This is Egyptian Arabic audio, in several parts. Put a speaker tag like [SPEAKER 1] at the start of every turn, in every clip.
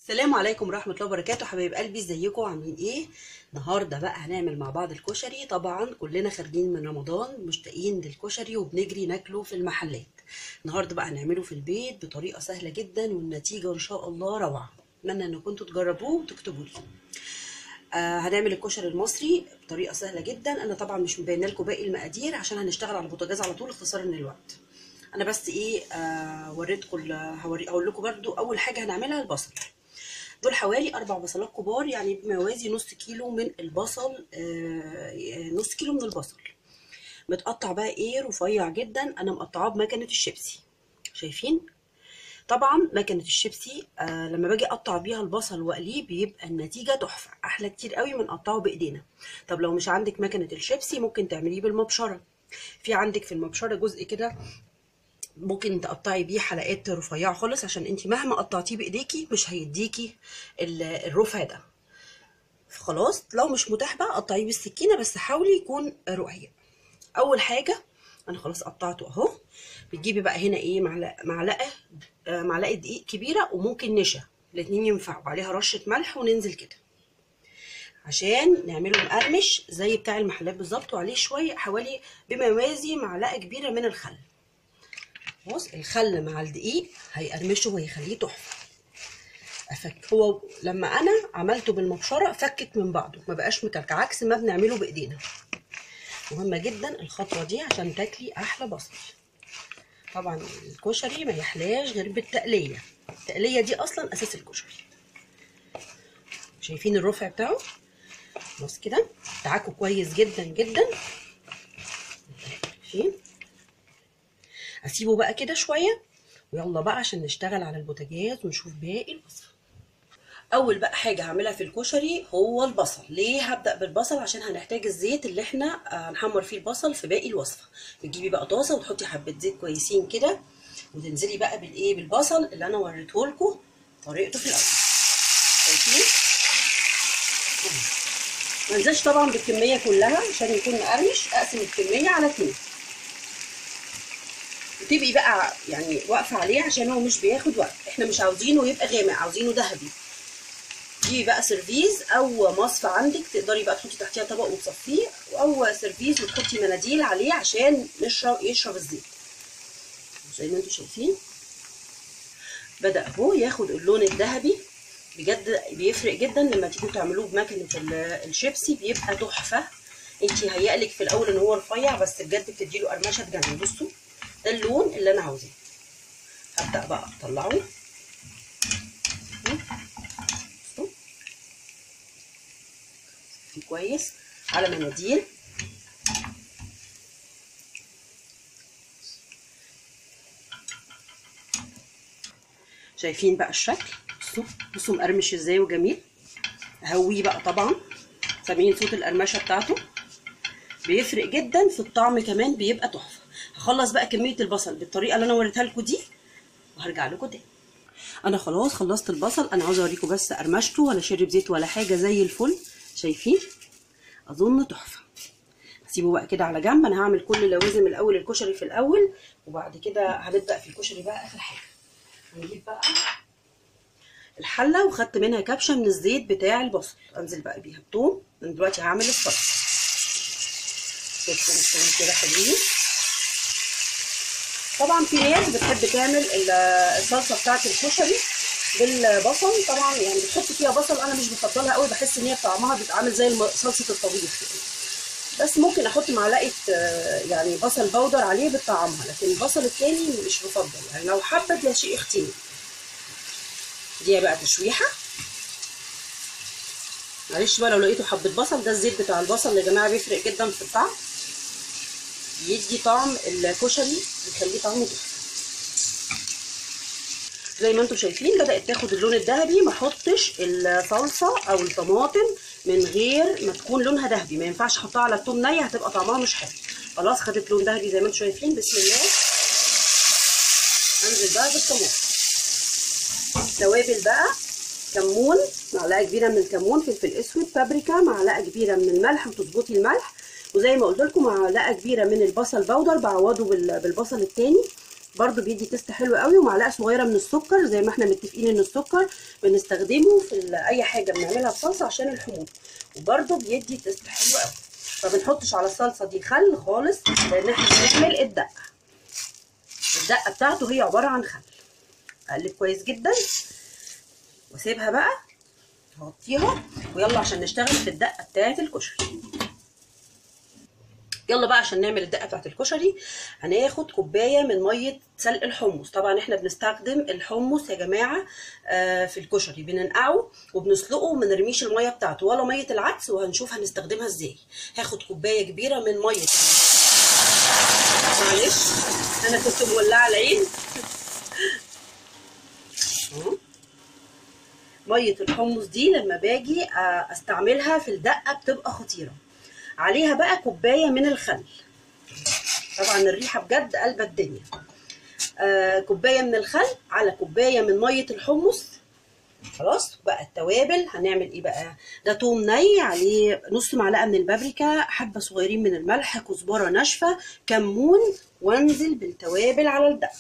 [SPEAKER 1] السلام عليكم ورحمة الله وبركاته حبايب قلبي ازيكم عاملين ايه النهارده بقى هنعمل مع بعض الكشري طبعا كلنا خارجين من رمضان مشتاقين للكشري وبنجري ناكله في المحلات النهارده بقى هنعمله في البيت بطريقة سهلة جدا والنتيجة ان شاء الله روعة اتمنى ان كنتوا تجربوه وتكتبوا لي آه هنعمل الكشري المصري بطريقة سهلة جدا انا طبعا مش مبينه لكم باقي المقادير عشان هنشتغل على البوتاجاز على طول اختصارا للوقت انا بس ايه آه وريتكم ال- هوري اقول لكم برده اول حاجه هنعملها البصل دول حوالي اربع بصلات كبار يعني بما يوازي نص كيلو من البصل آه نص كيلو من البصل متقطع بقى ايه رفيع جدا انا مقطعاه بمكنه الشيبسي شايفين طبعا مكنه الشيبسي آه لما باجي اقطع بيها البصل واقليه بيبقى النتيجه تحفه احلى كتير قوي من نقطعه بايدينا طب لو مش عندك مكنه الشيبسي ممكن تعمليه بالمبشره في عندك في المبشره جزء كده ممكن تقطعي بيه حلقات رفيعه خالص عشان انت مهما قطعتيه بايديكي مش هيديكي ال- الرفع ده خلاص لو مش متاح بقى قطعيه بالسكينه بس حاولي يكون رقيق اول حاجه انا خلاص قطعته اهو بتجيبي بقى هنا ايه معلقه معلقه آه، معلقه دقيق كبيره وممكن نشا الاتنين ينفعوا عليها رشه ملح وننزل كده عشان نعمله مقرمش زي بتاع المحلات بالظبط وعليه شويه حوالي بما يوازي معلقه كبيره من الخل بص الخل مع الدقيق هيقرمشه وهيخليه تحفه افك هو لما انا عملته بالمبشره فكك من بعضه ما بقاش مكلكع عكس ما بنعمله بايدينا مهمه جدا الخطوه دي عشان تاكلي احلى بصل طبعا الكشري ما يحلاش غير بالتقليه التقليه دي اصلا اساس الكشري شايفين الرفع بتاعه بص كده دعكوا كويس جدا جدا شايفين اسيبه بقى كده شويه ويلا بقى عشان نشتغل على البوتاجاز ونشوف باقي الوصفه اول بقى حاجه هعملها في الكشري هو البصل ليه هبدا بالبصل عشان هنحتاج الزيت اللي احنا آه، هنحمر فيه البصل في باقي الوصفه بتجيبي بقى طاسه وتحطي حبه زيت كويسين كده وتنزلي بقى بالايه بالبصل اللي انا وريته لكم طريقته في الاول شايفين ما انزلش طبعا بالكميه كلها عشان يكون مقرمش اقسم الكميه على اتنين وتبقي بقى يعني واقفه عليه عشان هو مش بياخد وقت احنا مش عاوزينه يبقى غامق عاوزينه ذهبي جيبي بقى سيرفيز او مصفى عندك تقدري بقى تحطي تحتيها طبق وتصفيه او سيرفيز وتحطي مناديل عليه عشان نشرب يشرب الزيت زي ما انتم شايفين بدا اهو ياخد اللون الذهبي بجد بيفرق جدا لما تيجوا تعملوه بمكنه ال- الشيبسي بيبقى تحفه انت هيقلك في الاول ان هو رفيع بس بجد بتديله قرمشه تجنن بصوا ده اللون اللي انا عاوزاه هبدا بقى اطلعه بصوا. في كويس على مناديل شايفين بقى الشكل بصوا بصوا مقرمش ازاي وجميل اهويه بقى طبعا سامعين صوت القرمشه بتاعته بيفرق جدا في الطعم كمان بيبقى تحفه هخلص بقى كميه البصل بالطريقه اللي انا وريتها لكم دي وهرجع لكم تاني انا خلاص خلصت البصل انا عاوزه اوريكم بس قرمشته ولا شرب زيت ولا حاجه زي الفل شايفين اظن تحفه هسيبه بقى كده على جنب انا هعمل كل لوازم الاول الكشري في الاول وبعد كده هنبدا في الكشري بقى اخر حاجه هنجيب بقى الحله وخدت منها كبشه من الزيت بتاع البصل انزل بقى بيها بتوم انا دلوقتي هعمل الصلصه شوفوا كده حلوين طبعا في ناس بتحب تعمل ال- الصلصه بتاعه الكشري بالبصل طبعا يعني بتحط فيها بصل انا مش بفضلها قوي بحس ان هي طعمها بيبقى عامل زي الم- صلصه الطبيخ كده. بس ممكن احط معلقه آه، يعني بصل بودر عليه بتطعمها لكن البصل التاني مش بفضل يعني لو حابه ده شيء اختياري دي بقى تشويحه معلش بقى لو لقيتوا حبه بصل ده الزيت بتاع البصل يا جماعه بيفرق جدا في الطعم يدي طعم الكشري بيخليه طعمه تحفه زي ما انتم شايفين بدات تاخد اللون الذهبي ما احطش الصلصه او الطماطم من غير ما تكون لونها ذهبي ما ينفعش احطها على التوم نيه هتبقى طعمها مش حلو خلاص خدت لون ذهبي زي ما انتم شايفين بسم الله انزل بقى بالطماطم توابل بقى كمون معلقه كبيره من الكمون فلفل اسود بابريكا معلقه كبيره من الملح وتظبطي الملح وزي ما قلت لكم معلقه كبيره من البصل بودر بعوضه بال- بالبصل التاني برضو بيدي تيست حلو قوي ومعلقه صغيره من السكر زي ما احنا متفقين ان السكر بنستخدمه في ال- اي حاجه بنعملها بصلصه عشان الحموضه وبرضو بيدي تيست حلو قوي ما بنحطش على الصلصه دي خل خالص لان احنا بنعمل الدقه الدقه بتاعته هي عباره عن خل اقلب كويس جدا واسيبها بقى هغطيها ويلا عشان نشتغل في الدقه بتاعه الكشري يلا بقى عشان نعمل الدقه بتاعت الكشري هناخد كوبايه من ميه سلق الحمص طبعا احنا بنستخدم الحمص يا جماعه آه، في الكشري بننقعه وبنسلقه وما نرميش الميه بتاعته ولا ميه العدس وهنشوف هنستخدمها ازاي هاخد كوبايه كبيره من ميه معلش انا كنت مولعه العين أهو. ميه الحمص دي لما باجي آه، استعملها في الدقه بتبقى خطيره عليها بقى كوبايه من الخل طبعا الريحه بجد قلبة الدنيا آه كوبايه من الخل على كوبايه من ميه الحمص خلاص بقى التوابل هنعمل ايه بقى ده توم ني عليه نص معلقه من البابريكا حبه صغيرين من الملح كزبره ناشفه كمون وانزل بالتوابل على الدقه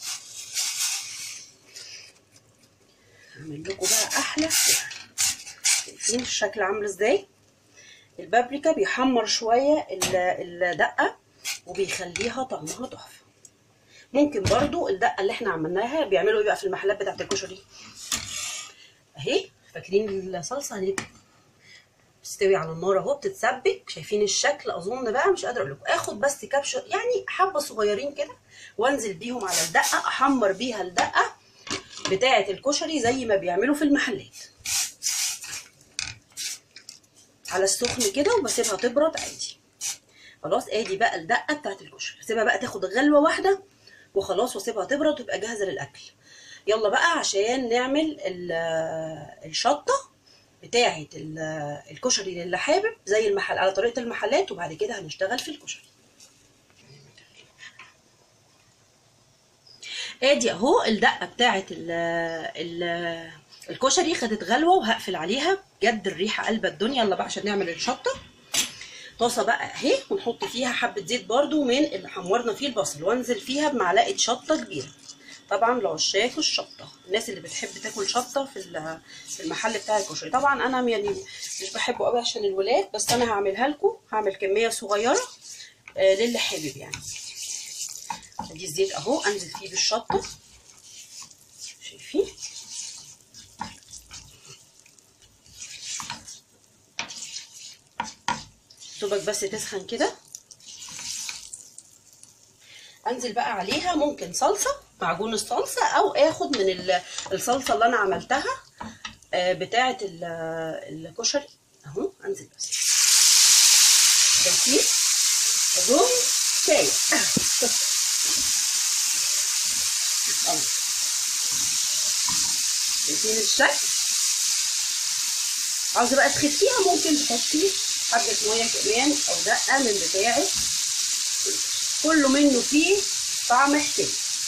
[SPEAKER 1] هعمل لكم بقى احلى شايفين الشكل عامل ازاي البابريكا بيحمر شويه ال- الدقه وبيخليها طعمها تحفه ممكن برضو الدقه اللي احنا عملناها بيعملوا ايه بقى في المحلات بتاعت الكشري اهي فاكرين الصلصه اللي بتستوي على النار اهو بتتسبك شايفين الشكل اظن بقى مش قادره اقول لكم اخد بس كبشه يعني حبه صغيرين كده وانزل بيهم على الدقه احمر بيها الدقه بتاعه الكشري زي ما بيعملوا في المحلات على السخن كده وبسيبها تبرد عادي خلاص ادي بقى الدقه بتاعت الكشري هسيبها بقى تاخد غلوه واحده وخلاص واسيبها تبرد وتبقى جاهزه للاكل يلا بقى عشان نعمل ال- الشطه بتاعه ال- الكشري للي حابب زي المحل على طريقه المحلات وبعد كده هنشتغل في الكشري ادي اهو الدقه بتاعه ال ال الكشري خدت غلوه وهقفل عليها بجد الريحه قلبة الدنيا يلا بقى عشان نعمل الشطه طاسه بقى اهي ونحط فيها حبه زيت برده من اللي حمرنا فيه البصل وانزل فيها بمعلقه شطه كبيره طبعا لعشاق الشطه الناس اللي بتحب تاكل شطه في ال- في المحل بتاع الكشري طبعا انا يعني مش بحبه قوي عشان الولاد بس انا هعملها لكم هعمل كميه صغيره آه، للي حابب يعني ادي الزيت اهو انزل فيه بالشطه شايفين دوبك بس تسخن كده انزل بقى عليها ممكن صلصه معجون الصلصه او اخد من ال- الصلصه اللي انا عملتها آه، بتاعه ال- الكشري اهو انزل بس شايفين اظن كفايه أهو. شايفين الشكل عاوزه بقى تخفيها ممكن تحطي حبه ميه كمان او دقه من بتاعه كله منه فيه طعم حلو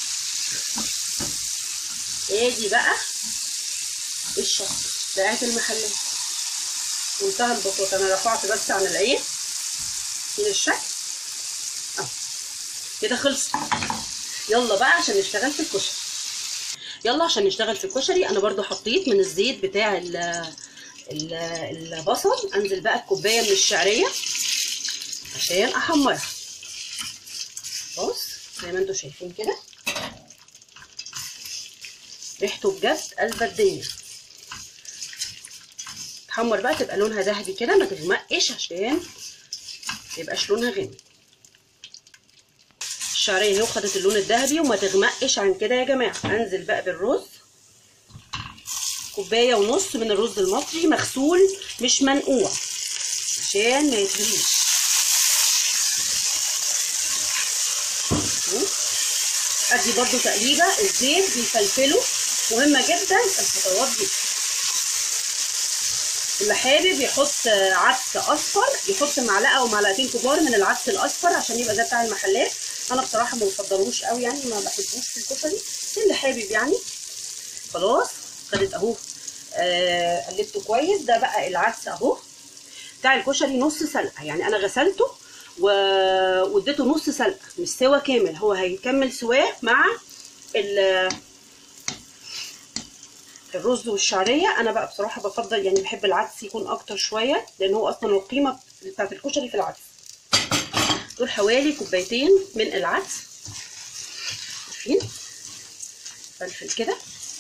[SPEAKER 1] ادي بقى الشطه بتاعت المحلات منتهى البساطه انا رفعت بس عن العين من الشكل اهو كده خلص يلا بقى عشان نشتغل في الكشري يلا عشان نشتغل في الكشري انا برضو حطيت من الزيت بتاع ال ال البصل انزل بقى الكوبايه من الشعريه عشان احمرها خلاص زي ما انتم شايفين كده ريحته بجد قلب الدنيا تحمر بقى تبقى لونها ذهبي كده ما تغمقش عشان ما يبقاش لونها غامق الشعريه اهي خدت اللون الذهبي وما تغمقش عن كده يا جماعه انزل بقى بالرز كوبايه ونص من الرز المصري مغسول مش منقوع عشان ما يتهريش ادي برضو تقليبه الزيت بيفلفله مهمه جدا الخطوات دي اللي حابب يحط عدس اصفر يحط معلقه او معلقتين كبار من العدس الاصفر عشان يبقى زي بتاع المحلات انا بصراحه ما بفضلوش قوي يعني ما بحبوش في الكشري اللي حابب يعني خلاص خدت اهو آه قلبته كويس ده بقى العدس اهو بتاع الكشري نص سلقه يعني انا غسلته و... واديته نص سلقه مش سوا كامل هو هيكمل سواه مع ال... الرز والشعريه انا بقى بصراحه بفضل يعني بحب العدس يكون اكتر شويه لان هو اصلا القيمه بتاعت الكشري في العدس دول حوالي كوبايتين من العدس عارفين فلفل كده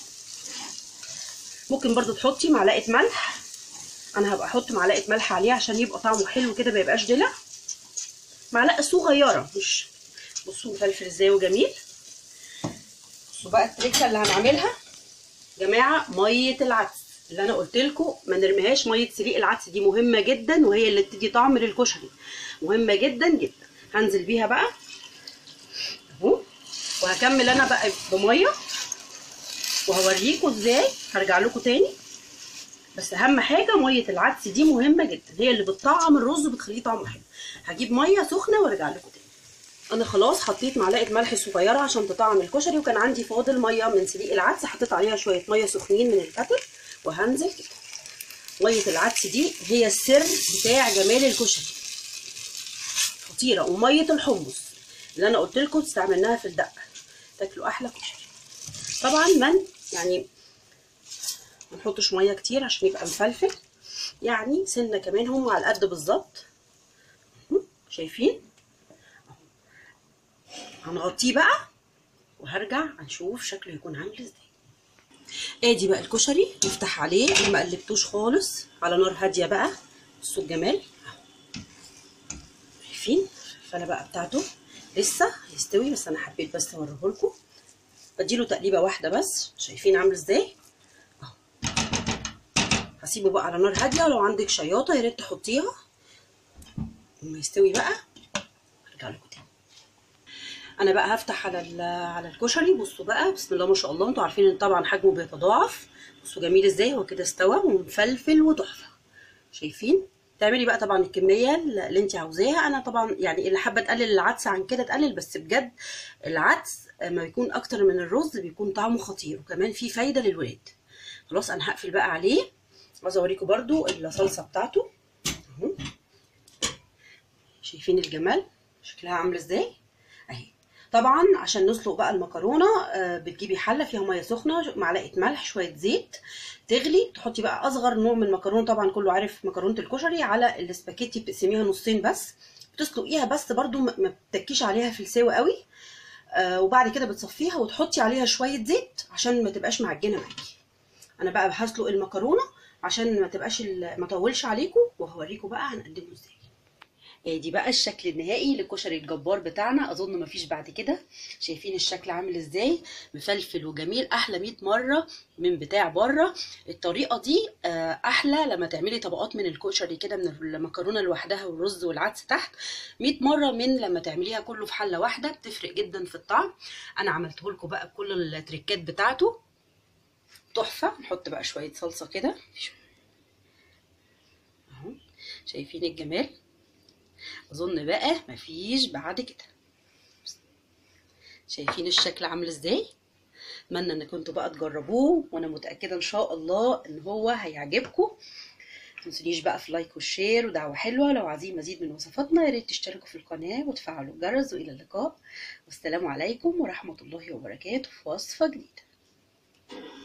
[SPEAKER 1] ممكن برضو تحطي معلقه ملح انا هبقى احط معلقه ملح عليه عشان يبقى طعمه حلو كده ما يبقاش دلع معلقه صغيره مش بصوا مفلفل ازاي وجميل بصوا بقى التريكه اللي هنعملها جماعه ميه العدس اللي انا قلت لكم ما نرميهاش ميه سليق العدس دي مهمه جدا وهي اللي بتدي طعم للكشري مهمه جدا جدا هنزل بيها بقى اهو وهكمل انا بقى بميه وهوريكم ازاي هرجع لكم تاني بس اهم حاجه ميه العدس دي مهمه جدا هي اللي بتطعم الرز وبتخليه طعمه حلو هجيب ميه سخنه وارجع لكم تاني انا خلاص حطيت معلقه ملح صغيره عشان تطعم الكشري وكان عندي فاضل ميه من سليق العدس حطيت عليها شويه ميه سخنين من الكتل وهنزل كده ميه العدس دي هي السر بتاع جمال الكشري خطيره وميه الحمص اللي انا قلت لكم تستعملناها في الدقه تاكلوا احلى كشري طبعا من يعني ما نحطش ميه كتير عشان يبقى مفلفل يعني سنه كمان هم على قد بالظبط شايفين هنغطيه بقى وهرجع هنشوف شكله يكون عامل ازاي ادي بقى الكشري نفتح عليه انا ما قلبتوش خالص على نار هاديه بقى بصوا الجمال شايفين الفلفله بقى بتاعته لسه هيستوي بس انا حبيت بس اوريه لكم بديله تقليبه واحده بس شايفين عامل ازاي اهو هسيبه بقى على نار هاديه ولو عندك شياطه يا ريت تحطيها لما يستوي بقى هرجع لكم تاني انا بقى هفتح على على الكشري بصوا بقى بسم الله ما شاء الله انتوا عارفين ان طبعا حجمه بيتضاعف بصوا جميل ازاي هو كده استوى ومفلفل وتحفه شايفين تعملي بقى طبعا الكميه اللي انت عاوزاها انا طبعا يعني اللي حابه تقلل العدس عن كده تقلل بس بجد العدس ما بيكون اكتر من الرز بيكون طعمه خطير وكمان فيه فايده للولاد خلاص انا هقفل بقى عليه عايزه اوريكم برده الصلصه بتاعته اهو شايفين الجمال شكلها عامل ازاي اهي طبعا عشان نسلق بقى المكرونه آه بتجيبي حله فيها ميه سخنه معلقه ملح شويه زيت تغلي تحطي بقى اصغر نوع من المكرونه طبعا كله عارف مكرونه الكشري على الاسباجيتي بتقسميها نصين بس بتسلقيها بس برده ما بتكيش عليها في السوا قوي آه وبعد كده بتصفيها وتحطي عليها شويه زيت عشان ما تبقاش معجنه معاكي انا بقى هسلق المكرونه عشان ما تبقاش ما اطولش عليكم وهوريكم بقى هنقدمه ازاي ادي بقى الشكل النهائي للكشري الجبار بتاعنا اظن مفيش بعد كده شايفين الشكل عامل ازاي مفلفل وجميل احلى 100 مره من بتاع بره الطريقه دي احلى لما تعملي طبقات من الكشري كده من المكرونه لوحدها والرز والعدس تحت 100 مره من لما تعمليها كله في حله واحده بتفرق جدا في الطعم انا عملته لكم بقى بكل التريكات بتاعته تحفه نحط بقى شويه صلصه كده اهو شايفين الجمال اظن بقى مفيش بعد كده شايفين الشكل عامل ازاي اتمنى ان كنتوا بقى تجربوه وانا متاكده ان شاء الله ان هو هيعجبكم تنسونيش بقى في لايك والشير ودعوه حلوه لو عايزين مزيد من وصفاتنا يا ريت تشتركوا في القناه وتفعلوا الجرس والى اللقاء والسلام عليكم ورحمه الله وبركاته في وصفه جديده